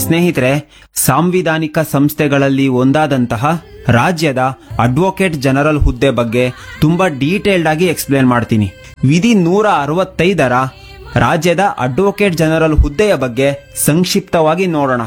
ಸ್ನೇಹಿತರೆ ಸಾಂವಿಧಾನಿಕ ಸಂಸ್ಥೆಗಳಲ್ಲಿ ಒಂದಾದಂತಹ ರಾಜ್ಯದ ಅಡ್ವೊಕೇಟ್ ಜನರಲ್ ಹುದ್ದೆ ಬಗ್ಗೆ ತುಂಬಾ ಡೀಟೇಲ್ಡ್ ಆಗಿ ಎಕ್ಸ್ಪ್ಲೇನ್ ಮಾಡ್ತೀನಿ ವಿಧಿ ನೂರ ಅರವತ್ತೈದರ ರಾಜ್ಯದ ಅಡ್ವೊಕೇಟ್ ಜನರಲ್ ಹುದ್ದೆಯ ಬಗ್ಗೆ ಸಂಕ್ಷಿಪ್ತವಾಗಿ ನೋಡೋಣ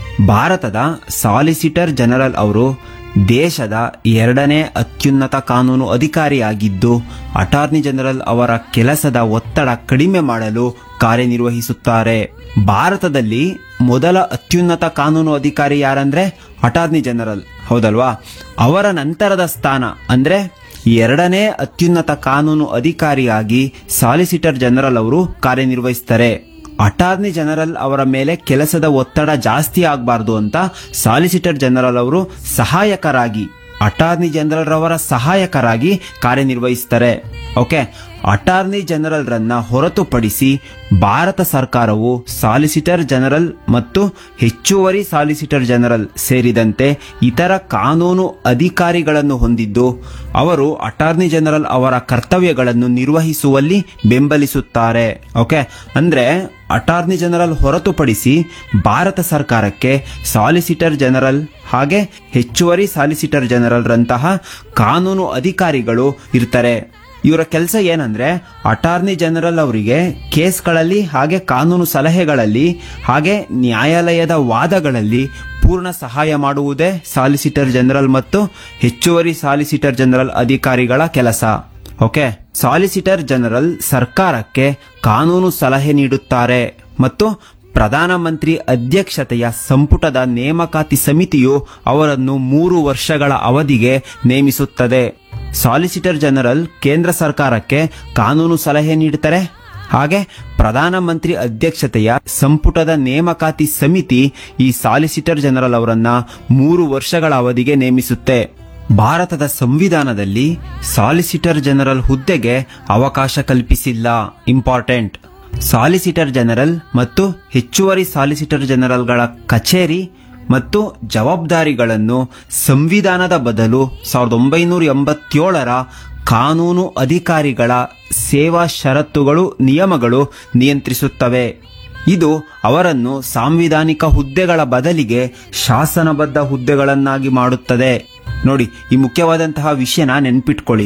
ಭಾರತದ ಸಾಲಿಸಿಟರ್ ಜನರಲ್ ಅವರು ದೇಶದ ಎರಡನೇ ಅತ್ಯುನ್ನತ ಕಾನೂನು ಅಧಿಕಾರಿಯಾಗಿದ್ದು ಅಟಾರ್ನಿ ಜನರಲ್ ಅವರ ಕೆಲಸದ ಒತ್ತಡ ಕಡಿಮೆ ಮಾಡಲು ಕಾರ್ಯನಿರ್ವಹಿಸುತ್ತಾರೆ ಭಾರತದಲ್ಲಿ ಮೊದಲ ಅತ್ಯುನ್ನತ ಕಾನೂನು ಅಧಿಕಾರಿ ಯಾರಂದ್ರೆ ಅಟಾರ್ನಿ ಜನರಲ್ ಹೌದಲ್ವಾ ಅವರ ನಂತರದ ಸ್ಥಾನ ಅಂದ್ರೆ ಎರಡನೇ ಅತ್ಯುನ್ನತ ಕಾನೂನು ಅಧಿಕಾರಿಯಾಗಿ ಸಾಲಿಸಿಟರ್ ಜನರಲ್ ಅವರು ಕಾರ್ಯನಿರ್ವಹಿಸ್ತಾರೆ ಅಟಾರ್ನಿ ಜನರಲ್ ಅವರ ಮೇಲೆ ಕೆಲಸದ ಒತ್ತಡ ಜಾಸ್ತಿ ಆಗಬಾರ್ದು ಅಂತ ಸಾಲಿಸಿಟರ್ ಜನರಲ್ ಅವರು ಸಹಾಯಕರಾಗಿ ಅಟಾರ್ನಿ ಜನರಲ್ ರವರ ಸಹಾಯಕರಾಗಿ ಕಾರ್ಯನಿರ್ವಹಿಸ್ತಾರೆ ಓಕೆ ಅಟಾರ್ನಿ ಜನರಲ್ ರನ್ನ ಹೊರತುಪಡಿಸಿ ಭಾರತ ಸರ್ಕಾರವು ಸಾಲಿಸಿಟರ್ ಜನರಲ್ ಮತ್ತು ಹೆಚ್ಚುವರಿ ಸಾಲಿಸಿಟರ್ ಜನರಲ್ ಸೇರಿದಂತೆ ಇತರ ಕಾನೂನು ಅಧಿಕಾರಿಗಳನ್ನು ಹೊಂದಿದ್ದು ಅವರು ಅಟಾರ್ನಿ ಜನರಲ್ ಅವರ ಕರ್ತವ್ಯಗಳನ್ನು ನಿರ್ವಹಿಸುವಲ್ಲಿ ಬೆಂಬಲಿಸುತ್ತಾರೆ ಓಕೆ ಅಂದ್ರೆ ಅಟಾರ್ನಿ ಜನರಲ್ ಹೊರತುಪಡಿಸಿ ಭಾರತ ಸರ್ಕಾರಕ್ಕೆ ಸಾಲಿಸಿಟರ್ ಜನರಲ್ ಹಾಗೆ ಹೆಚ್ಚುವರಿ ಸಾಲಿಸಿಟರ್ ಜನರಲ್ ರಂತಹ ಕಾನೂನು ಅಧಿಕಾರಿಗಳು ಇರ್ತಾರೆ ಇವರ ಕೆಲಸ ಏನಂದ್ರೆ ಅಟಾರ್ನಿ ಜನರಲ್ ಅವರಿಗೆ ಕೇಸ್ಗಳಲ್ಲಿ ಹಾಗೆ ಕಾನೂನು ಸಲಹೆಗಳಲ್ಲಿ ಹಾಗೆ ನ್ಯಾಯಾಲಯದ ವಾದಗಳಲ್ಲಿ ಪೂರ್ಣ ಸಹಾಯ ಮಾಡುವುದೇ ಸಾಲಿಸಿಟರ್ ಜನರಲ್ ಮತ್ತು ಹೆಚ್ಚುವರಿ ಸಾಲಿಸಿಟರ್ ಜನರಲ್ ಅಧಿಕಾರಿಗಳ ಕೆಲಸ ಓಕೆ ಸಾಲಿಸಿಟರ್ ಜನರಲ್ ಸರ್ಕಾರಕ್ಕೆ ಕಾನೂನು ಸಲಹೆ ನೀಡುತ್ತಾರೆ ಮತ್ತು ಪ್ರಧಾನಮಂತ್ರಿ ಅಧ್ಯಕ್ಷತೆಯ ಸಂಪುಟದ ನೇಮಕಾತಿ ಸಮಿತಿಯು ಅವರನ್ನು ಮೂರು ವರ್ಷಗಳ ಅವಧಿಗೆ ನೇಮಿಸುತ್ತದೆ ಸಾಲಿಸಿಟರ್ ಜನರಲ್ ಕೇಂದ್ರ ಸರ್ಕಾರಕ್ಕೆ ಕಾನೂನು ಸಲಹೆ ನೀಡುತ್ತಾರೆ ಹಾಗೆ ಪ್ರಧಾನಮಂತ್ರಿ ಅಧ್ಯಕ್ಷತೆಯ ಸಂಪುಟದ ನೇಮಕಾತಿ ಸಮಿತಿ ಈ ಸಾಲಿಸಿಟರ್ ಜನರಲ್ ಅವರನ್ನ ಮೂರು ವರ್ಷಗಳ ಅವಧಿಗೆ ನೇಮಿಸುತ್ತೆ ಭಾರತದ ಸಂವಿಧಾನದಲ್ಲಿ ಸಾಲಿಸಿಟರ್ ಜನರಲ್ ಹುದ್ದೆಗೆ ಅವಕಾಶ ಕಲ್ಪಿಸಿಲ್ಲ ಇಂಪಾರ್ಟೆಂಟ್ ಸಾಲಿಸಿಟರ್ ಜನರಲ್ ಮತ್ತು ಹೆಚ್ಚುವರಿ ಸಾಲಿಸಿಟರ್ ಜನರಲ್ಗಳ ಕಚೇರಿ ಮತ್ತು ಜವಾಬ್ದಾರಿಗಳನ್ನು ಸಂವಿಧಾನದ ಬದಲು ಸಾವಿರದ ಒಂಬೈನೂರ ಎಂಬತ್ತೇಳರ ಕಾನೂನು ಅಧಿಕಾರಿಗಳ ಸೇವಾ ಷರತ್ತುಗಳು ನಿಯಮಗಳು ನಿಯಂತ್ರಿಸುತ್ತವೆ ಇದು ಅವರನ್ನು ಸಾಂವಿಧಾನಿಕ ಹುದ್ದೆಗಳ ಬದಲಿಗೆ ಶಾಸನಬದ್ಧ ಹುದ್ದೆಗಳನ್ನಾಗಿ ಮಾಡುತ್ತದೆ ನೋಡಿ ಈ ಮುಖ್ಯವಾದಂತಹ ವಿಷಯನ ನೆನ್ಪಿಟ್ಕೊಳ್ಳಿ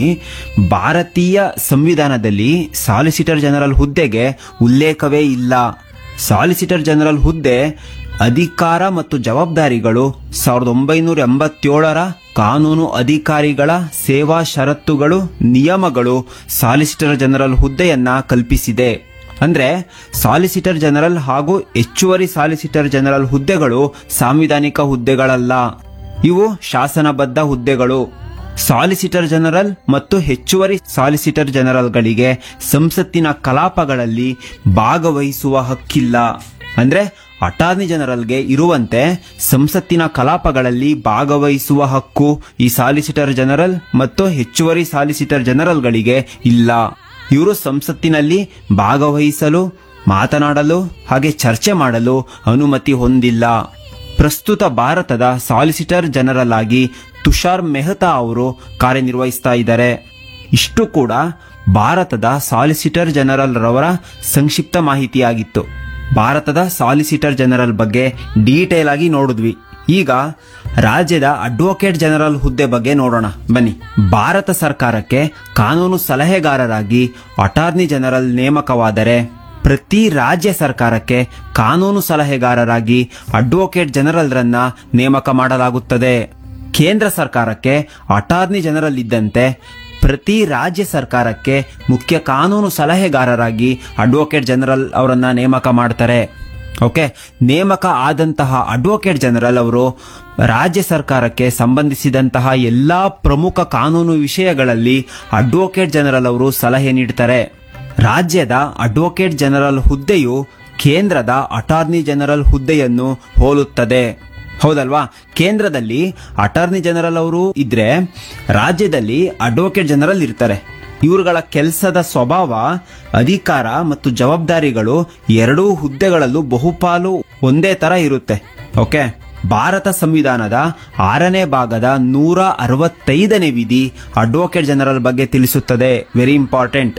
ಭಾರತೀಯ ಸಂವಿಧಾನದಲ್ಲಿ ಸಾಲಿಸಿಟರ್ ಜನರಲ್ ಹುದ್ದೆಗೆ ಉಲ್ಲೇಖವೇ ಇಲ್ಲ ಸಾಲಿಸಿಟರ್ ಜನರಲ್ ಹುದ್ದೆ ಅಧಿಕಾರ ಮತ್ತು ಜವಾಬ್ದಾರಿಗಳು ಸಾವಿರದ ಒಂಬೈನೂರ ಎಂಬತ್ತೇಳರ ಕಾನೂನು ಅಧಿಕಾರಿಗಳ ಸೇವಾ ಷರತ್ತುಗಳು ನಿಯಮಗಳು ಸಾಲಿಸಿಟರ್ ಜನರಲ್ ಹುದ್ದೆಯನ್ನ ಕಲ್ಪಿಸಿದೆ ಅಂದ್ರೆ ಸಾಲಿಸಿಟರ್ ಜನರಲ್ ಹಾಗೂ ಹೆಚ್ಚುವರಿ ಸಾಲಿಸಿಟರ್ ಜನರಲ್ ಹುದ್ದೆಗಳು ಸಾಂವಿಧಾನಿಕ ಹುದ್ದೆಗಳಲ್ಲ ಇವು ಶಾಸನಬದ್ಧ ಹುದ್ದೆಗಳು ಸಾಲಿಸಿಟರ್ ಜನರಲ್ ಮತ್ತು ಹೆಚ್ಚುವರಿ ಸಾಲಿಸಿಟರ್ ಜನರಲ್ಗಳಿಗೆ ಸಂಸತ್ತಿನ ಕಲಾಪಗಳಲ್ಲಿ ಭಾಗವಹಿಸುವ ಹಕ್ಕಿಲ್ಲ ಅಂದ್ರೆ ಅಟಾರ್ನಿ ಜನರಲ್ಗೆ ಇರುವಂತೆ ಸಂಸತ್ತಿನ ಕಲಾಪಗಳಲ್ಲಿ ಭಾಗವಹಿಸುವ ಹಕ್ಕು ಈ ಸಾಲಿಸಿಟರ್ ಜನರಲ್ ಮತ್ತು ಹೆಚ್ಚುವರಿ ಸಾಲಿಸಿಟರ್ ಜನರಲ್ಗಳಿಗೆ ಇಲ್ಲ ಇವರು ಸಂಸತ್ತಿನಲ್ಲಿ ಭಾಗವಹಿಸಲು ಮಾತನಾಡಲು ಹಾಗೆ ಚರ್ಚೆ ಮಾಡಲು ಅನುಮತಿ ಹೊಂದಿಲ್ಲ ಪ್ರಸ್ತುತ ಭಾರತದ ಸಾಲಿಸಿಟರ್ ಜನರಲ್ ಆಗಿ ತುಷಾರ್ ಮೆಹ್ತಾ ಅವರು ಕಾರ್ಯನಿರ್ವಹಿಸ್ತಾ ಇದ್ದಾರೆ ಇಷ್ಟು ಕೂಡ ಭಾರತದ ಸಾಲಿಸಿಟರ್ ಜನರಲ್ ರವರ ಸಂಕ್ಷಿಪ್ತ ಮಾಹಿತಿಯಾಗಿತ್ತು ಭಾರತದ ಸಾಲಿಸಿಟರ್ ಜನರಲ್ ಬಗ್ಗೆ ಡೀಟೇಲ್ ಆಗಿ ನೋಡಿದ್ವಿ ಈಗ ರಾಜ್ಯದ ಅಡ್ವೊಕೇಟ್ ಜನರಲ್ ಹುದ್ದೆ ಬಗ್ಗೆ ನೋಡೋಣ ಬನ್ನಿ ಭಾರತ ಸರ್ಕಾರಕ್ಕೆ ಕಾನೂನು ಸಲಹೆಗಾರರಾಗಿ ಅಟಾರ್ನಿ ಜನರಲ್ ನೇಮಕವಾದರೆ ಪ್ರತಿ ರಾಜ್ಯ ಸರ್ಕಾರಕ್ಕೆ ಕಾನೂನು ಸಲಹೆಗಾರರಾಗಿ ಅಡ್ವೊಕೇಟ್ ಜನರಲ್ರನ್ನ ನೇಮಕ ಮಾಡಲಾಗುತ್ತದೆ ಕೇಂದ್ರ ಸರ್ಕಾರಕ್ಕೆ ಅಟಾರ್ನಿ ಜನರಲ್ ಇದ್ದಂತೆ ಪ್ರತಿ ರಾಜ್ಯ ಸರ್ಕಾರಕ್ಕೆ ಮುಖ್ಯ ಕಾನೂನು ಸಲಹೆಗಾರರಾಗಿ ಅಡ್ವೊಕೇಟ್ ಜನರಲ್ ಅವರನ್ನ ನೇಮಕ ಮಾಡ್ತಾರೆ ಓಕೆ ನೇಮಕ ಆದಂತಹ ಅಡ್ವೊಕೇಟ್ ಜನರಲ್ ಅವರು ರಾಜ್ಯ ಸರ್ಕಾರಕ್ಕೆ ಸಂಬಂಧಿಸಿದಂತಹ ಎಲ್ಲಾ ಪ್ರಮುಖ ಕಾನೂನು ವಿಷಯಗಳಲ್ಲಿ ಅಡ್ವೊಕೇಟ್ ಜನರಲ್ ಅವರು ಸಲಹೆ ನೀಡ್ತಾರೆ ರಾಜ್ಯದ ಅಡ್ವೊಕೇಟ್ ಜನರಲ್ ಹುದ್ದೆಯು ಕೇಂದ್ರದ ಅಟಾರ್ನಿ ಜನರಲ್ ಹುದ್ದೆಯನ್ನು ಹೋಲುತ್ತದೆ ಹೌದಲ್ವಾ ಕೇಂದ್ರದಲ್ಲಿ ಅಟಾರ್ನಿ ಜನರಲ್ ಅವರು ಇದ್ರೆ ರಾಜ್ಯದಲ್ಲಿ ಅಡ್ವೊಕೇಟ್ ಜನರಲ್ ಇರ್ತಾರೆ ಇವರುಗಳ ಕೆಲಸದ ಸ್ವಭಾವ ಅಧಿಕಾರ ಮತ್ತು ಜವಾಬ್ದಾರಿಗಳು ಎರಡೂ ಹುದ್ದೆಗಳಲ್ಲೂ ಬಹುಪಾಲು ಒಂದೇ ತರ ಇರುತ್ತೆ ಓಕೆ ಭಾರತ ಸಂವಿಧಾನದ ಆರನೇ ಭಾಗದ ನೂರ ಅರವತ್ತೈದನೇ ವಿಧಿ ಅಡ್ವೊಕೇಟ್ ಜನರಲ್ ಬಗ್ಗೆ ತಿಳಿಸುತ್ತದೆ ವೆರಿ ಇಂಪಾರ್ಟೆಂಟ್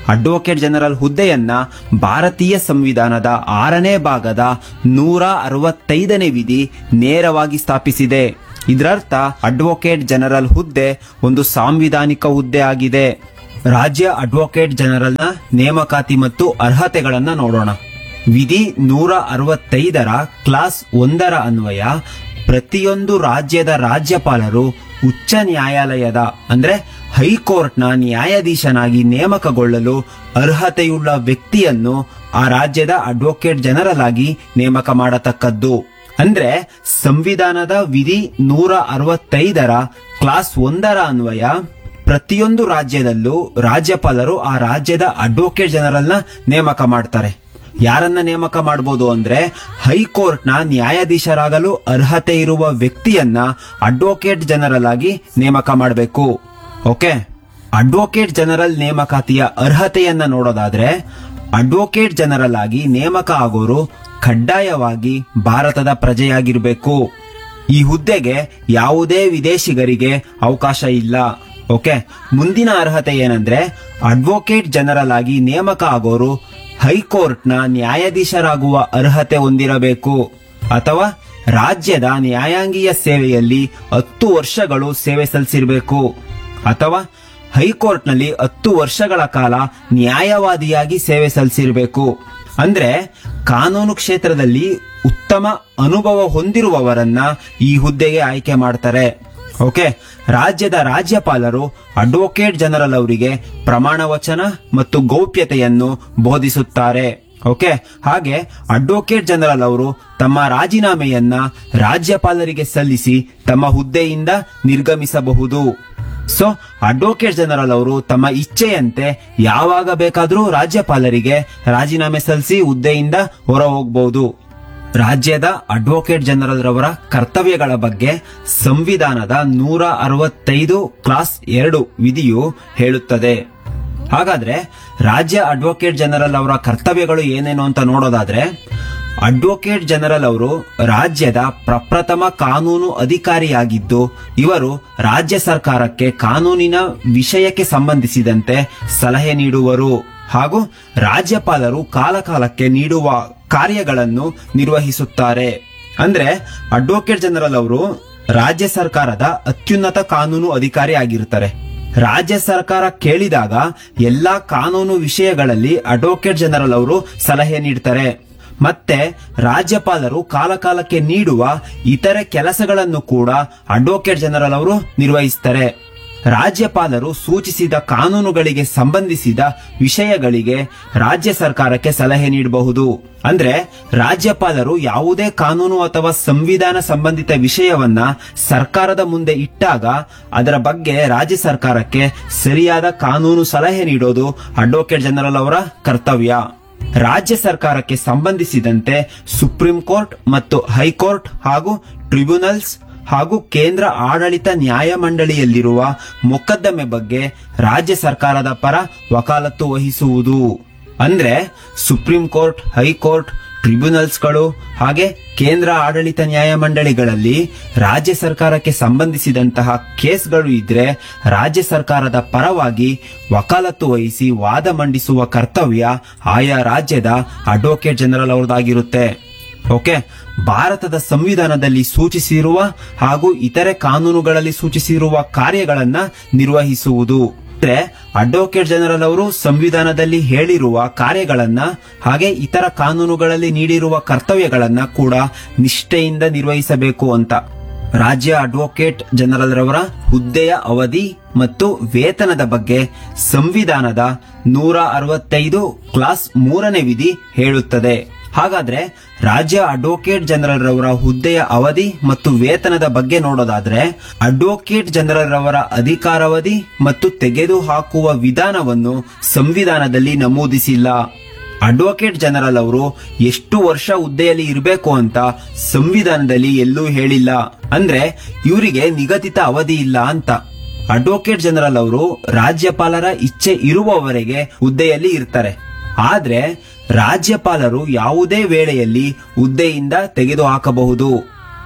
ಅಡ್ವೊಕೇಟ್ ಜನರಲ್ ಹುದ್ದೆಯನ್ನ ಭಾರತೀಯ ಸಂವಿಧಾನದ ಆರನೇ ಭಾಗದ ನೂರ ಅರವತ್ತೈದನೇ ವಿಧಿ ನೇರವಾಗಿ ಸ್ಥಾಪಿಸಿದೆ ಇದರರ್ಥ ಅಡ್ವೊಕೇಟ್ ಜನರಲ್ ಹುದ್ದೆ ಒಂದು ಸಾಂವಿಧಾನಿಕ ಹುದ್ದೆ ಆಗಿದೆ ರಾಜ್ಯ ಅಡ್ವೊಕೇಟ್ ಜನರಲ್ನ ನೇಮಕಾತಿ ಮತ್ತು ಅರ್ಹತೆಗಳನ್ನ ನೋಡೋಣ ವಿಧಿ ನೂರ ಅರವತ್ತೈದರ ಕ್ಲಾಸ್ ಒಂದರ ಅನ್ವಯ ಪ್ರತಿಯೊಂದು ರಾಜ್ಯದ ರಾಜ್ಯಪಾಲರು ಉಚ್ಚ ನ್ಯಾಯಾಲಯದ ಅಂದ್ರೆ ಹೈಕೋರ್ಟ್ನ ನ್ಯಾಯಾಧೀಶನಾಗಿ ನೇಮಕಗೊಳ್ಳಲು ಅರ್ಹತೆಯುಳ್ಳ ವ್ಯಕ್ತಿಯನ್ನು ಆ ರಾಜ್ಯದ ಅಡ್ವೊಕೇಟ್ ಜನರಲ್ ಆಗಿ ನೇಮಕ ಮಾಡತಕ್ಕದ್ದು ಅಂದ್ರೆ ಸಂವಿಧಾನದ ವಿಧಿ ನೂರ ಅರವತ್ತೈದರ ಕ್ಲಾಸ್ ಒಂದರ ಅನ್ವಯ ಪ್ರತಿಯೊಂದು ರಾಜ್ಯದಲ್ಲೂ ರಾಜ್ಯಪಾಲರು ಆ ರಾಜ್ಯದ ಅಡ್ವೊಕೇಟ್ ಜನರಲ್ನ ನೇಮಕ ಮಾಡ್ತಾರೆ ಯಾರನ್ನ ನೇಮಕ ಮಾಡಬಹುದು ಅಂದ್ರೆ ಹೈಕೋರ್ಟ್ನ ನ್ಯಾಯಾಧೀಶರಾಗಲು ಅರ್ಹತೆ ಇರುವ ವ್ಯಕ್ತಿಯನ್ನ ಅಡ್ವೊಕೇಟ್ ಜನರಲ್ ಆಗಿ ನೇಮಕ ಮಾಡಬೇಕು ಓಕೆ ಅಡ್ವೊಕೇಟ್ ಜನರಲ್ ನೇಮಕಾತಿಯ ಅರ್ಹತೆಯನ್ನ ನೋಡೋದಾದ್ರೆ ಅಡ್ವೊಕೇಟ್ ಜನರಲ್ ಆಗಿ ನೇಮಕ ಆಗೋರು ಕಡ್ಡಾಯವಾಗಿ ಭಾರತದ ಪ್ರಜೆಯಾಗಿರಬೇಕು ಈ ಹುದ್ದೆಗೆ ಯಾವುದೇ ವಿದೇಶಿಗರಿಗೆ ಅವಕಾಶ ಇಲ್ಲ ಓಕೆ ಮುಂದಿನ ಅರ್ಹತೆ ಏನಂದ್ರೆ ಅಡ್ವೊಕೇಟ್ ಜನರಲ್ ಆಗಿ ನೇಮಕ ಆಗೋರು ಹೈಕೋರ್ಟ್ನ ನ್ಯಾಯಾಧೀಶರಾಗುವ ಅರ್ಹತೆ ಹೊಂದಿರಬೇಕು ಅಥವಾ ರಾಜ್ಯದ ನ್ಯಾಯಾಂಗೀಯ ಸೇವೆಯಲ್ಲಿ ಹತ್ತು ವರ್ಷಗಳು ಸೇವೆ ಸಲ್ಲಿಸಿರಬೇಕು ಅಥವಾ ಹೈಕೋರ್ಟ್ನಲ್ಲಿ ಹತ್ತು ವರ್ಷಗಳ ಕಾಲ ನ್ಯಾಯವಾದಿಯಾಗಿ ಸೇವೆ ಸಲ್ಲಿಸಿರಬೇಕು ಅಂದ್ರೆ ಕಾನೂನು ಕ್ಷೇತ್ರದಲ್ಲಿ ಉತ್ತಮ ಅನುಭವ ಹೊಂದಿರುವವರನ್ನ ಈ ಹುದ್ದೆಗೆ ಆಯ್ಕೆ ಮಾಡ್ತಾರೆ ಓಕೆ ರಾಜ್ಯದ ರಾಜ್ಯಪಾಲರು ಅಡ್ವೊಕೇಟ್ ಜನರಲ್ ಅವರಿಗೆ ಪ್ರಮಾಣ ವಚನ ಮತ್ತು ಗೌಪ್ಯತೆಯನ್ನು ಬೋಧಿಸುತ್ತಾರೆ ಓಕೆ ಹಾಗೆ ಅಡ್ವೊಕೇಟ್ ಜನರಲ್ ಅವರು ತಮ್ಮ ರಾಜೀನಾಮೆಯನ್ನ ರಾಜ್ಯಪಾಲರಿಗೆ ಸಲ್ಲಿಸಿ ತಮ್ಮ ಹುದ್ದೆಯಿಂದ ನಿರ್ಗಮಿಸಬಹುದು ಸೊ ಅಡ್ವೊಕೇಟ್ ಜನರಲ್ ಅವರು ತಮ್ಮ ಇಚ್ಛೆಯಂತೆ ಯಾವಾಗ ಬೇಕಾದರೂ ರಾಜ್ಯಪಾಲರಿಗೆ ರಾಜೀನಾಮೆ ಸಲ್ಲಿಸಿ ಹುದ್ದೆಯಿಂದ ಹೊರ ಹೋಗಬಹುದು ರಾಜ್ಯದ ಅಡ್ವೊಕೇಟ್ ಜನರಲ್ ರವರ ಕರ್ತವ್ಯಗಳ ಬಗ್ಗೆ ಸಂವಿಧಾನದ ನೂರ ಅರವತ್ತೈದು ಕ್ಲಾಸ್ ಎರಡು ವಿಧಿಯು ಹೇಳುತ್ತದೆ ಹಾಗಾದ್ರೆ ರಾಜ್ಯ ಅಡ್ವೊಕೇಟ್ ಜನರಲ್ ಅವರ ಕರ್ತವ್ಯಗಳು ಏನೇನು ಅಂತ ನೋಡೋದಾದ್ರೆ ಅಡ್ವೊಕೇಟ್ ಜನರಲ್ ಅವರು ರಾಜ್ಯದ ಪ್ರಪ್ರಥಮ ಕಾನೂನು ಅಧಿಕಾರಿಯಾಗಿದ್ದು ಇವರು ರಾಜ್ಯ ಸರ್ಕಾರಕ್ಕೆ ಕಾನೂನಿನ ವಿಷಯಕ್ಕೆ ಸಂಬಂಧಿಸಿದಂತೆ ಸಲಹೆ ನೀಡುವರು ಹಾಗೂ ರಾಜ್ಯಪಾಲರು ಕಾಲಕಾಲಕ್ಕೆ ನೀಡುವ ಕಾರ್ಯಗಳನ್ನು ನಿರ್ವಹಿಸುತ್ತಾರೆ ಅಂದ್ರೆ ಅಡ್ವೊಕೇಟ್ ಜನರಲ್ ಅವರು ರಾಜ್ಯ ಸರ್ಕಾರದ ಅತ್ಯುನ್ನತ ಕಾನೂನು ಅಧಿಕಾರಿ ಆಗಿರ್ತಾರೆ ರಾಜ್ಯ ಸರ್ಕಾರ ಕೇಳಿದಾಗ ಎಲ್ಲಾ ಕಾನೂನು ವಿಷಯಗಳಲ್ಲಿ ಅಡ್ವೊಕೇಟ್ ಜನರಲ್ ಅವರು ಸಲಹೆ ನೀಡ್ತಾರೆ ಮತ್ತೆ ರಾಜ್ಯಪಾಲರು ಕಾಲಕಾಲಕ್ಕೆ ನೀಡುವ ಇತರೆ ಕೆಲಸಗಳನ್ನು ಕೂಡ ಅಡ್ವೊಕೇಟ್ ಜನರಲ್ ಅವರು ನಿರ್ವಹಿಸ್ತಾರೆ ರಾಜ್ಯಪಾಲರು ಸೂಚಿಸಿದ ಕಾನೂನುಗಳಿಗೆ ಸಂಬಂಧಿಸಿದ ವಿಷಯಗಳಿಗೆ ರಾಜ್ಯ ಸರ್ಕಾರಕ್ಕೆ ಸಲಹೆ ನೀಡಬಹುದು ಅಂದ್ರೆ ರಾಜ್ಯಪಾಲರು ಯಾವುದೇ ಕಾನೂನು ಅಥವಾ ಸಂವಿಧಾನ ಸಂಬಂಧಿತ ವಿಷಯವನ್ನ ಸರ್ಕಾರದ ಮುಂದೆ ಇಟ್ಟಾಗ ಅದರ ಬಗ್ಗೆ ರಾಜ್ಯ ಸರ್ಕಾರಕ್ಕೆ ಸರಿಯಾದ ಕಾನೂನು ಸಲಹೆ ನೀಡೋದು ಅಡ್ವೊಕೇಟ್ ಜನರಲ್ ಅವರ ಕರ್ತವ್ಯ ರಾಜ್ಯ ಸರ್ಕಾರಕ್ಕೆ ಸಂಬಂಧಿಸಿದಂತೆ ಸುಪ್ರೀಂ ಕೋರ್ಟ್ ಮತ್ತು ಹೈಕೋರ್ಟ್ ಹಾಗೂ ಟ್ರಿಬ್ಯುನಲ್ಸ್ ಹಾಗೂ ಕೇಂದ್ರ ಆಡಳಿತ ನ್ಯಾಯಮಂಡಳಿಯಲ್ಲಿರುವ ಮೊಕದ್ದಮೆ ಬಗ್ಗೆ ರಾಜ್ಯ ಸರ್ಕಾರದ ಪರ ವಕಾಲತ್ತು ವಹಿಸುವುದು ಅಂದ್ರೆ ಸುಪ್ರೀಂ ಕೋರ್ಟ್ ಹೈಕೋರ್ಟ್ ಟ್ರಿಬ್ಯುನಲ್ಸ್ಗಳು ಹಾಗೆ ಕೇಂದ್ರ ಆಡಳಿತ ನ್ಯಾಯಮಂಡಳಿಗಳಲ್ಲಿ ರಾಜ್ಯ ಸರ್ಕಾರಕ್ಕೆ ಸಂಬಂಧಿಸಿದಂತಹ ಕೇಸ್ಗಳು ಇದ್ರೆ ರಾಜ್ಯ ಸರ್ಕಾರದ ಪರವಾಗಿ ವಕಾಲತ್ತು ವಹಿಸಿ ವಾದ ಮಂಡಿಸುವ ಕರ್ತವ್ಯ ಆಯಾ ರಾಜ್ಯದ ಅಡ್ವೊಕೇಟ್ ಜನರಲ್ ಅವರದಾಗಿರುತ್ತೆ ಓಕೆ ಭಾರತದ ಸಂವಿಧಾನದಲ್ಲಿ ಸೂಚಿಸಿರುವ ಹಾಗೂ ಇತರೆ ಕಾನೂನುಗಳಲ್ಲಿ ಸೂಚಿಸಿರುವ ಕಾರ್ಯಗಳನ್ನ ನಿರ್ವಹಿಸುವುದು ಅಂದ್ರೆ ಅಡ್ವೊಕೇಟ್ ಜನರಲ್ ಅವರು ಸಂವಿಧಾನದಲ್ಲಿ ಹೇಳಿರುವ ಕಾರ್ಯಗಳನ್ನ ಹಾಗೆ ಇತರ ಕಾನೂನುಗಳಲ್ಲಿ ನೀಡಿರುವ ಕರ್ತವ್ಯಗಳನ್ನ ಕೂಡ ನಿಷ್ಠೆಯಿಂದ ನಿರ್ವಹಿಸಬೇಕು ಅಂತ ರಾಜ್ಯ ಅಡ್ವೊಕೇಟ್ ಜನರಲ್ ರವರ ಹುದ್ದೆಯ ಅವಧಿ ಮತ್ತು ವೇತನದ ಬಗ್ಗೆ ಸಂವಿಧಾನದ ನೂರ ಅರವತ್ತೈದು ಕ್ಲಾಸ್ ಮೂರನೇ ವಿಧಿ ಹೇಳುತ್ತದೆ ಹಾಗಾದ್ರೆ ರಾಜ್ಯ ಅಡ್ವೊಕೇಟ್ ಜನರಲ್ ರವರ ಹುದ್ದೆಯ ಅವಧಿ ಮತ್ತು ವೇತನದ ಬಗ್ಗೆ ನೋಡೋದಾದ್ರೆ ಅಡ್ವೊಕೇಟ್ ಜನರಲ್ ರವರ ಅಧಿಕಾರಾವಧಿ ಮತ್ತು ತೆಗೆದುಹಾಕುವ ವಿಧಾನವನ್ನು ಸಂವಿಧಾನದಲ್ಲಿ ನಮೂದಿಸಿಲ್ಲ ಅಡ್ವೊಕೇಟ್ ಜನರಲ್ ಅವರು ಎಷ್ಟು ವರ್ಷ ಹುದ್ದೆಯಲ್ಲಿ ಇರಬೇಕು ಅಂತ ಸಂವಿಧಾನದಲ್ಲಿ ಎಲ್ಲೂ ಹೇಳಿಲ್ಲ ಅಂದ್ರೆ ಇವರಿಗೆ ನಿಗದಿತ ಅವಧಿ ಇಲ್ಲ ಅಂತ ಅಡ್ವೊಕೇಟ್ ಜನರಲ್ ಅವರು ರಾಜ್ಯಪಾಲರ ಇಚ್ಛೆ ಇರುವವರೆಗೆ ಹುದ್ದೆಯಲ್ಲಿ ಇರ್ತಾರೆ ಆದ್ರೆ ರಾಜ್ಯಪಾಲರು ಯಾವುದೇ ವೇಳೆಯಲ್ಲಿ ಹುದ್ದೆಯಿಂದ ತೆಗೆದುಹಾಕಬಹುದು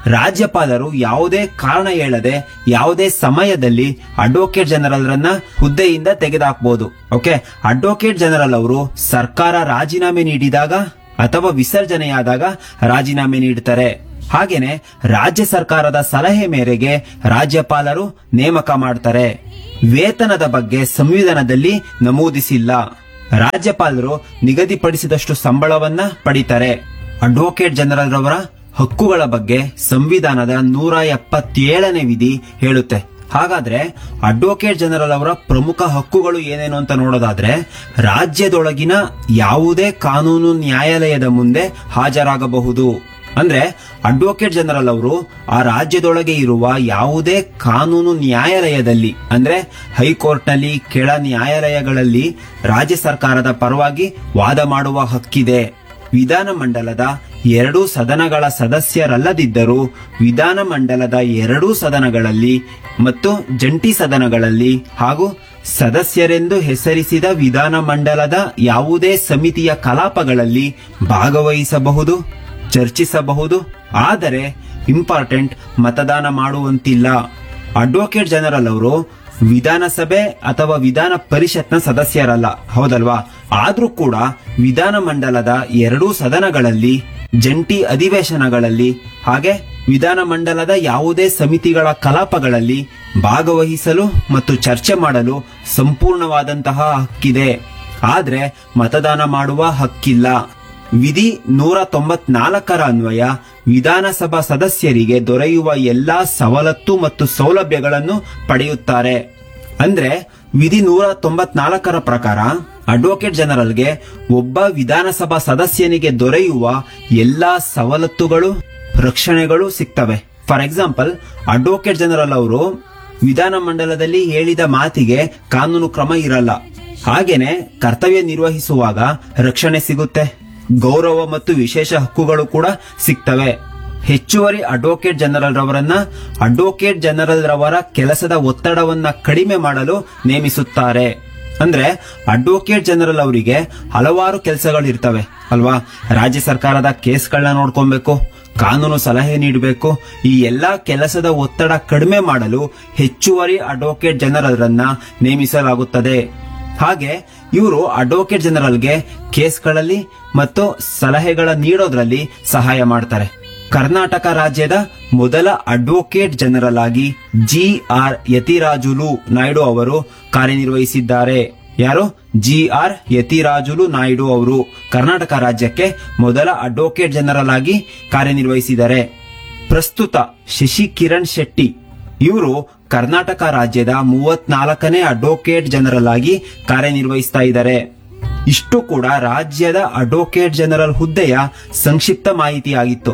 ರಾಜ್ಯಪಾಲರು ಯಾವುದೇ ಕಾರಣ ಹೇಳದೆ ಯಾವುದೇ ಸಮಯದಲ್ಲಿ ಅಡ್ವೊಕೇಟ್ ಜನರಲ್ ರನ್ನ ಹುದ್ದೆಯಿಂದ ತೆಗೆದುಹಾಕಬಹುದು ಓಕೆ ಅಡ್ವೊಕೇಟ್ ಜನರಲ್ ಅವರು ಸರ್ಕಾರ ರಾಜೀನಾಮೆ ನೀಡಿದಾಗ ಅಥವಾ ವಿಸರ್ಜನೆಯಾದಾಗ ರಾಜೀನಾಮೆ ನೀಡುತ್ತಾರೆ ಹಾಗೇನೆ ರಾಜ್ಯ ಸರ್ಕಾರದ ಸಲಹೆ ಮೇರೆಗೆ ರಾಜ್ಯಪಾಲರು ನೇಮಕ ಮಾಡ್ತಾರೆ ವೇತನದ ಬಗ್ಗೆ ಸಂವಿಧಾನದಲ್ಲಿ ನಮೂದಿಸಿಲ್ಲ ರಾಜ್ಯಪಾಲರು ನಿಗದಿಪಡಿಸಿದಷ್ಟು ಸಂಬಳವನ್ನ ಪಡಿತಾರೆ ಅಡ್ವೊಕೇಟ್ ಜನರಲ್ ರವರ ಹಕ್ಕುಗಳ ಬಗ್ಗೆ ಸಂವಿಧಾನದ ನೂರ ಎಪ್ಪತ್ತೇಳನೇ ವಿಧಿ ಹೇಳುತ್ತೆ ಹಾಗಾದ್ರೆ ಅಡ್ವೊಕೇಟ್ ಜನರಲ್ ಅವರ ಪ್ರಮುಖ ಹಕ್ಕುಗಳು ಏನೇನು ಅಂತ ನೋಡೋದಾದ್ರೆ ರಾಜ್ಯದೊಳಗಿನ ಯಾವುದೇ ಕಾನೂನು ನ್ಯಾಯಾಲಯದ ಮುಂದೆ ಹಾಜರಾಗಬಹುದು ಅಂದ್ರೆ ಅಡ್ವೊಕೇಟ್ ಜನರಲ್ ಅವರು ಆ ರಾಜ್ಯದೊಳಗೆ ಇರುವ ಯಾವುದೇ ಕಾನೂನು ನ್ಯಾಯಾಲಯದಲ್ಲಿ ಅಂದ್ರೆ ಹೈಕೋರ್ಟ್ನಲ್ಲಿ ಕೆಳ ನ್ಯಾಯಾಲಯಗಳಲ್ಲಿ ರಾಜ್ಯ ಸರ್ಕಾರದ ಪರವಾಗಿ ವಾದ ಮಾಡುವ ಹಕ್ಕಿದೆ ವಿಧಾನಮಂಡಲದ ಎರಡೂ ಸದನಗಳ ಸದಸ್ಯರಲ್ಲದಿದ್ದರೂ ವಿಧಾನಮಂಡಲದ ಎರಡೂ ಸದನಗಳಲ್ಲಿ ಮತ್ತು ಜಂಟಿ ಸದನಗಳಲ್ಲಿ ಹಾಗೂ ಸದಸ್ಯರೆಂದು ಹೆಸರಿಸಿದ ವಿಧಾನಮಂಡಲದ ಯಾವುದೇ ಸಮಿತಿಯ ಕಲಾಪಗಳಲ್ಲಿ ಭಾಗವಹಿಸಬಹುದು ಚರ್ಚಿಸಬಹುದು ಆದರೆ ಇಂಪಾರ್ಟೆಂಟ್ ಮತದಾನ ಮಾಡುವಂತಿಲ್ಲ ಅಡ್ವೊಕೇಟ್ ಜನರಲ್ ಅವರು ವಿಧಾನಸಭೆ ಅಥವಾ ವಿಧಾನ ಪರಿಷತ್ನ ಸದಸ್ಯರಲ್ಲ ಹೌದಲ್ವಾ ಆದ್ರೂ ಕೂಡ ವಿಧಾನಮಂಡಲದ ಎರಡೂ ಸದನಗಳಲ್ಲಿ ಜಂಟಿ ಅಧಿವೇಶನಗಳಲ್ಲಿ ಹಾಗೆ ವಿಧಾನಮಂಡಲದ ಯಾವುದೇ ಸಮಿತಿಗಳ ಕಲಾಪಗಳಲ್ಲಿ ಭಾಗವಹಿಸಲು ಮತ್ತು ಚರ್ಚೆ ಮಾಡಲು ಸಂಪೂರ್ಣವಾದಂತಹ ಹಕ್ಕಿದೆ ಆದ್ರೆ ಮತದಾನ ಮಾಡುವ ಹಕ್ಕಿಲ್ಲ ವಿಧಿ ನೂರ ತೊಂಬತ್ನಾಲ್ಕರ ಅನ್ವಯ ವಿಧಾನಸಭಾ ಸದಸ್ಯರಿಗೆ ದೊರೆಯುವ ಎಲ್ಲಾ ಸವಲತ್ತು ಮತ್ತು ಸೌಲಭ್ಯಗಳನ್ನು ಪಡೆಯುತ್ತಾರೆ ಅಂದ್ರೆ ವಿಧಿ ನೂರ ತೊಂಬತ್ನಾಲ್ಕರ ಪ್ರಕಾರ ಅಡ್ವೊಕೇಟ್ ಜನರಲ್ಗೆ ಒಬ್ಬ ವಿಧಾನಸಭಾ ಸದಸ್ಯನಿಗೆ ದೊರೆಯುವ ಎಲ್ಲಾ ಸವಲತ್ತುಗಳು ರಕ್ಷಣೆಗಳು ಸಿಗ್ತವೆ ಫಾರ್ ಎಕ್ಸಾಂಪಲ್ ಅಡ್ವೊಕೇಟ್ ಜನರಲ್ ಅವರು ವಿಧಾನಮಂಡಲದಲ್ಲಿ ಹೇಳಿದ ಮಾತಿಗೆ ಕಾನೂನು ಕ್ರಮ ಇರಲ್ಲ ಹಾಗೇನೆ ಕರ್ತವ್ಯ ನಿರ್ವಹಿಸುವಾಗ ರಕ್ಷಣೆ ಸಿಗುತ್ತೆ ಗೌರವ ಮತ್ತು ವಿಶೇಷ ಹಕ್ಕುಗಳು ಕೂಡ ಸಿಗ್ತವೆ ಹೆಚ್ಚುವರಿ ಅಡ್ವೊಕೇಟ್ ಜನರಲ್ ರವರನ್ನ ಅಡ್ವೊಕೇಟ್ ಜನರಲ್ ರವರ ಕೆಲಸದ ಒತ್ತಡವನ್ನ ಕಡಿಮೆ ಮಾಡಲು ನೇಮಿಸುತ್ತಾರೆ ಅಂದ್ರೆ ಅಡ್ವೊಕೇಟ್ ಜನರಲ್ ಅವರಿಗೆ ಹಲವಾರು ಕೆಲಸಗಳು ಇರ್ತವೆ ಅಲ್ವಾ ರಾಜ್ಯ ಸರ್ಕಾರದ ಕೇಸ್ಗಳನ್ನ ನೋಡ್ಕೊಬೇಕು ಕಾನೂನು ಸಲಹೆ ನೀಡಬೇಕು ಈ ಎಲ್ಲಾ ಕೆಲಸದ ಒತ್ತಡ ಕಡಿಮೆ ಮಾಡಲು ಹೆಚ್ಚುವರಿ ಅಡ್ವೊಕೇಟ್ ಜನರಲ್ ರನ್ನ ನೇಮಿಸಲಾಗುತ್ತದೆ ಹಾಗೆ ಇವರು ಅಡ್ವೊಕೇಟ್ ಜನರಲ್ಗೆ ಕೇಸ್ಗಳಲ್ಲಿ ಮತ್ತು ಸಲಹೆಗಳ ನೀಡೋದ್ರಲ್ಲಿ ಸಹಾಯ ಮಾಡ್ತಾರೆ ಕರ್ನಾಟಕ ರಾಜ್ಯದ ಮೊದಲ ಅಡ್ವೊಕೇಟ್ ಜನರಲ್ ಆಗಿ ಜಿ ಆರ್ ಯತಿರಾಜುಲು ನಾಯ್ಡು ಅವರು ಕಾರ್ಯನಿರ್ವಹಿಸಿದ್ದಾರೆ ಯಾರು ಜಿ ಆರ್ ಯತಿರಾಜುಲು ನಾಯ್ಡು ಅವರು ಕರ್ನಾಟಕ ರಾಜ್ಯಕ್ಕೆ ಮೊದಲ ಅಡ್ವೊಕೇಟ್ ಜನರಲ್ ಆಗಿ ಕಾರ್ಯನಿರ್ವಹಿಸಿದ್ದಾರೆ ಪ್ರಸ್ತುತ ಶಶಿ ಕಿರಣ್ ಶೆಟ್ಟಿ ಇವರು ಕರ್ನಾಟಕ ರಾಜ್ಯದ ಮೂವತ್ನಾಲ್ಕನೇ ಅಡ್ವೊಕೇಟ್ ಜನರಲ್ ಆಗಿ ಕಾರ್ಯನಿರ್ವಹಿಸ್ತಾ ಇದ್ದಾರೆ ಇಷ್ಟು ಕೂಡ ರಾಜ್ಯದ ಅಡ್ವೊಕೇಟ್ ಜನರಲ್ ಹುದ್ದೆಯ ಸಂಕ್ಷಿಪ್ತ ಮಾಹಿತಿಯಾಗಿತ್ತು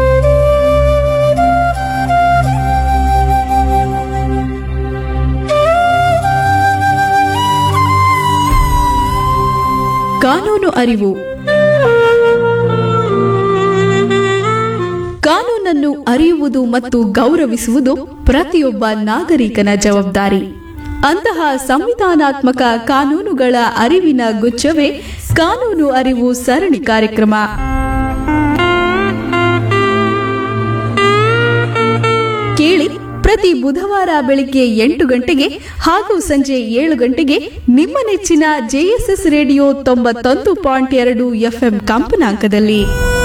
ಕಾನೂನು ಅರಿವು ಕಾನೂನನ್ನು ಅರಿಯುವುದು ಮತ್ತು ಗೌರವಿಸುವುದು ಪ್ರತಿಯೊಬ್ಬ ನಾಗರಿಕನ ಜವಾಬ್ದಾರಿ ಅಂತಹ ಸಂವಿಧಾನಾತ್ಮಕ ಕಾನೂನುಗಳ ಅರಿವಿನ ಗುಚ್ಛವೇ ಕಾನೂನು ಅರಿವು ಸರಣಿ ಕಾರ್ಯಕ್ರಮ ಕೇಳಿ ಪ್ರತಿ ಬುಧವಾರ ಬೆಳಿಗ್ಗೆ ಎಂಟು ಗಂಟೆಗೆ ಹಾಗೂ ಸಂಜೆ ಏಳು ಗಂಟೆಗೆ ನಿಮ್ಮ ನೆಚ್ಚಿನ ಜೆಎಸ್ಎಸ್ ರೇಡಿಯೋ ತೊಂಬತ್ತೊಂದು ಪಾಯಿಂಟ್ ಎರಡು ಎಫ್ಎಂ ಕಂಪನಾಂಕದಲ್ಲಿ